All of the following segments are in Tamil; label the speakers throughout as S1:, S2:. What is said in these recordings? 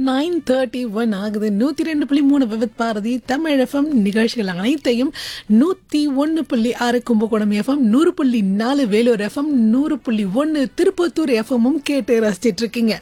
S1: நைன் தேர்ட்டி ஒன் ஆகுது நூற்றி ரெண்டு புள்ளி மூணு விவித் பாரதி தமிழ் எஃப்எம் நிகழ்ச்சிகள் அனைத்தையும் நூற்றி ஒன்று புள்ளி ஆறு கும்பகோணம் எஃப்எம் நூறு புள்ளி நாலு வேலூர் எஃப்எம் நூறு புள்ளி ஒன்று திருப்பத்தூர் எஃப்எம்மும் கேட்டு ரசிச்சிட்டு இருக்கீங்க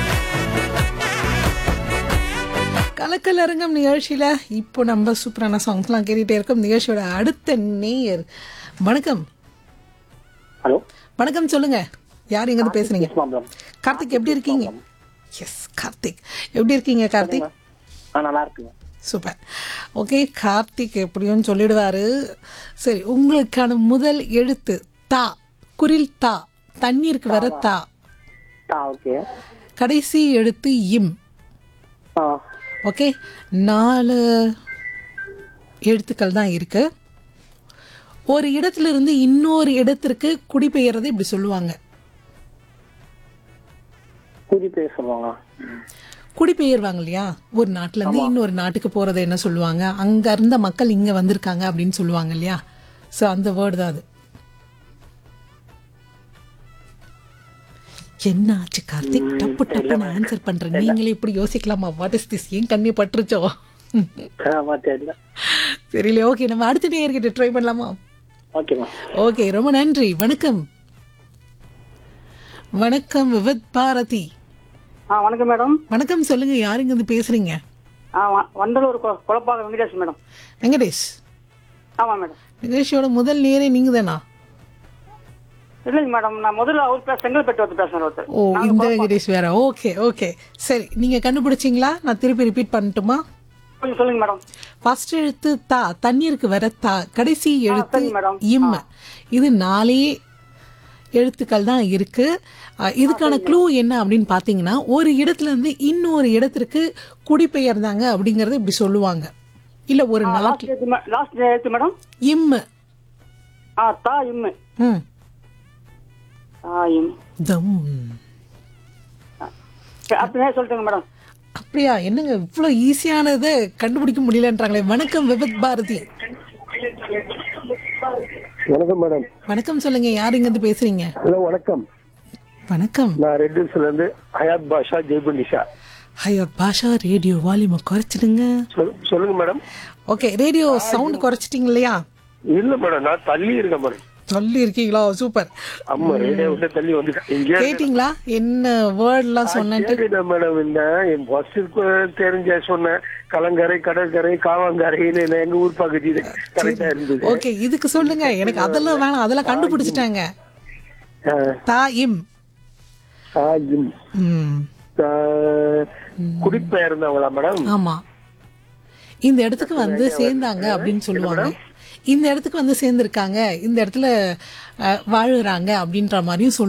S1: கலக்கல் அரங்கம் நிகழ்ச்சியில இப்போ நம்ம சூப்பரான சாங்ஸ்லாம் கேட்டுட்டே இருக்கோம் நிகழ்ச்சியோட அடுத்த நேயர் வணக்கம்
S2: ஹலோ
S1: வணக்கம் சொல்லுங்க யார் எங்க இருந்து பேசுறீங்க
S2: மேடம்
S1: கார்த்திக் எப்படி இருக்கீங்க எஸ் கார்த்திக் எப்படி இருக்கீங்க கார்த்திக்
S2: ஆ நல்லா இருக்குங்க
S1: சூப்பர் ஓகே கார்த்திக் எப்படியும் சொல்லிடுவாரு சரி உங்களுக்கான முதல் எழுத்து தா குரில் தா தண்ணீருக்கு வர தா
S2: ஆ ஓகே
S1: கடைசி எழுத்து இம்
S2: ஆ
S1: ஓகே நாலு எழுத்துக்கள் தான் இருக்கு ஒரு இடத்துல இருந்து இன்னொரு இடத்திற்கு குடிபெயர்றதை இப்படி சொல்லுவாங்க
S2: கூலி பேர் சொல்லுவாங்க
S1: குடிபெயர்வாங்க இல்லையா ஒரு நாட்டுல இருந்து இன்னொரு நாட்டுக்கு போறதை என்ன சொல்லுவாங்க அங்க இருந்த மக்கள் இங்க வந்திருக்காங்க அப்படின்னு சொல்லுவாங்க இல்லையா சோ அந்த வேர்டு தான் அது என்ன ஆச்சு கார்த்திக் டப்பு டப்புன்னு ஆன்சர் பண்றேன் நீங்களே இப்படி யோசிக்கலாமா வாட் இஸ் திஸ் ஏன் கண்ணி பட்டுருச்சோ
S2: ஆமா தெரியல
S1: தெரியல ஓகே நம்ம அடுத்த நேயர்கிட்ட ட்ரை பண்ணலாமா
S2: ஓகேம்மா
S1: ஓகே ரொம்ப நன்றி வணக்கம் வணக்கம் விவத் பாரதி
S3: ஆ வணக்கம் மேடம்
S1: வணக்கம் சொல்லுங்க யாருங்க இருந்து பேசுறீங்க
S3: ஆ வ- வண்டலூர் கொ- குழப்பாக வெங்கடேஷ் மேடம்
S1: வெங்கடேஷ்
S3: ஆமாம் மேடம்
S1: நிகழ்ச்சியோட முதல் நேரே நீங்க தானா
S3: இல்லைங்க மேடம் நான் முதல்ல அவர் பேச செங்கல்பட்டு வந்து பேசுகிறேன் ஒருத்தர்
S1: ஓ இந்த வெங்கடேஷ் வேற ஓகே ஓகே சரி நீங்க கண்டுபிடிச்சீங்களா நான் திருப்பி ரிப்பீட் பண்ணட்டுமா
S3: கொஞ்சம் சொல்லுங்க மேடம்
S1: ஃபர்ஸ்ட் எழுத்து தா தண்ணீருக்கு வர தா கடைசி எழுத்து
S3: சரி, மேடம்.
S1: இம் இது நாலே எழுத்துக்கள் தான் இருக்கு அஹ், இதுக்கான க்ளூ என்ன அப்படின்னு பாத்தீங்கன்னா ஒரு இடத்துல இருந்து இன்னொரு இடத்திற்கு குடிபெயர்ந்தாங்க அப்படிங்கறத இப்படி சொல்லுவாங்க இல்ல ஒரு நாட்டு
S3: லாஸ்ட் எழுத்து மே- லாஸ்ட் எழுத்து மேடம்
S1: இம்
S3: ஆ தா இம்மு
S1: ம்
S3: ஆ இம்
S1: தம்
S3: சரி, அடுத்த நேரம் சொல்லிட்டுங்க மேடம்
S1: அப்படியா என்னங்க இவ்வளோ ஈஸியானதை கண்டுபிடிக்க முடியலன்றாங்களே வணக்கம் விபத் பாரதி
S2: வணக்கம் மேடம்
S1: வணக்கம் சொல்லுங்க யார் இங்க இருந்து பேசுறீங்க
S2: ஹலோ வணக்கம்
S1: வணக்கம்
S2: நான் ரெட் ஹில்ஸ்ல இருந்து ஹயாத் பாஷா ஜெய்புனிஷா
S1: ஐயோ பாஷா ரேடியோ வால்யூமை குறைச்சிடுங்க
S2: சொல் சொல்லுங்க மேடம்
S1: ஓகே ரேடியோ சவுண்ட் குறைச்சிட்டீங்க இல்லையா
S2: இல்ல மேடம் நான் தள்ளி இருக்கேன் மேடம்
S1: சொல்லி இருக்கீங்களா சூப்பர்
S2: அம்மா ரேடியோ விட்டு தள்ளி வந்துட்டேன் இங்கே
S1: கேட்டிங்களா என்ன வேர்ட்லாம் சொன்னேன்ட்டு
S2: கேட்டுட்டேன் மேடம் இந்த என் ஃபர்ஸ்ட் தெரிஞ்ச சொன்னேன் கலங்கரை கடற்கரை காவாங்கரைன்னு என்ன எங்க ஊர் பகுதி கரெக்டா இருந்தது
S1: ஓகே இதுக்கு சொல்லுங்க எனக்கு அதெல்லாம் வேணாம் அதெல்லாம் கண்டுபிடிச்சிட்டாங்க
S2: ஆ,
S1: தா இம்
S2: ஆ, இம்.
S1: ம்
S2: ஆ, குடிபெயர்ந்தவங்களா மேடம்
S1: ஆமா இந்த இடத்துக்கு வந்து சேர்ந்தாங்க அப்படின்னு சொல்லுவாங்க இந்த இடத்துக்கு வந்து சேர்ந்திருக்காங்க இந்த இடத்துல அஹ், வாழுறாங்க அப்படின்ற மாதிரியும் சொல்லுவாங்க